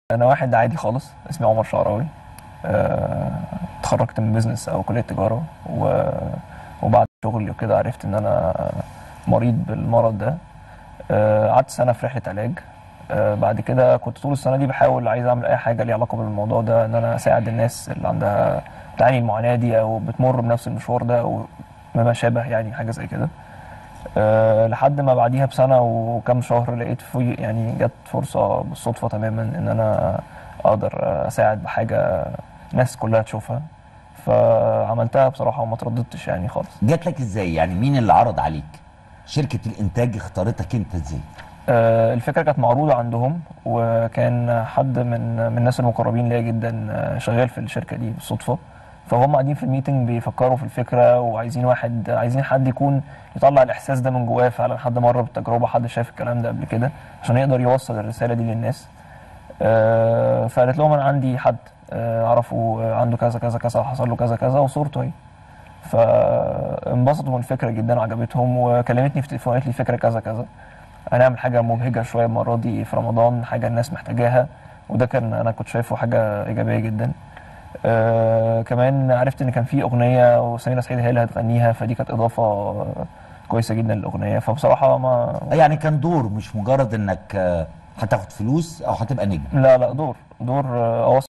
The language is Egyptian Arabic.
انا واحد عادي خالص اسمي عمر شعراوي آه، اتخرجت من بيزنس او كليه تجاره و... وبعد شغلي وكده عرفت ان انا مريض بالمرض ده آه، قعدت سنه في رحله علاج آه، بعد كده كنت طول السنه دي بحاول عايز اعمل اي حاجه ليها علاقه بالموضوع ده ان انا اساعد الناس اللي عندها بتعاني المعاناه دي او بتمر بنفس المشوار ده او ما شابه يعني حاجه زي كده أه لحد ما بعديها بسنه وكم شهر لقيت في يعني جت فرصه بالصدفه تماما ان انا اقدر اساعد بحاجه الناس كلها تشوفها فعملتها بصراحه وما ترددتش يعني خالص جات لك ازاي يعني مين اللي عرض عليك شركه الانتاج اختارتك انت ازاي أه الفكره كانت معروضه عندهم وكان حد من من الناس المقربين ليا جدا آه، شغال في الشركه دي بالصدفه فهم قاعدين في الميتنج بيفكروا في الفكره وعايزين واحد عايزين حد يكون يطلع الاحساس ده من جواه فعلا حد مر بالتجربه حد شاف الكلام ده قبل كده عشان يقدر يوصل الرساله دي للناس آه، فقالت لهم انا عندي حد آه، اعرفه آه، عنده كذا كذا كذا وحصل له كذا كذا وصورته اهي فانبسطوا من الفكره جدا وعجبتهم وكلمتني في التليفون قالت لي فكره كذا كذا هنعمل حاجه مبهجه شويه المره دي في رمضان حاجه الناس محتاجاها وده كان انا كنت شايفه حاجه ايجابيه جدا آه كمان عرفت ان كان في اغنيه وسميرة سعيد هي اللي هتغنيها فدي كانت اضافه كويسه جدا للاغنيه فبصراحه ما يعني كان دور مش مجرد انك آه، هتاخد فلوس او هتبقى نجم لا لا دور دور آه، اوصل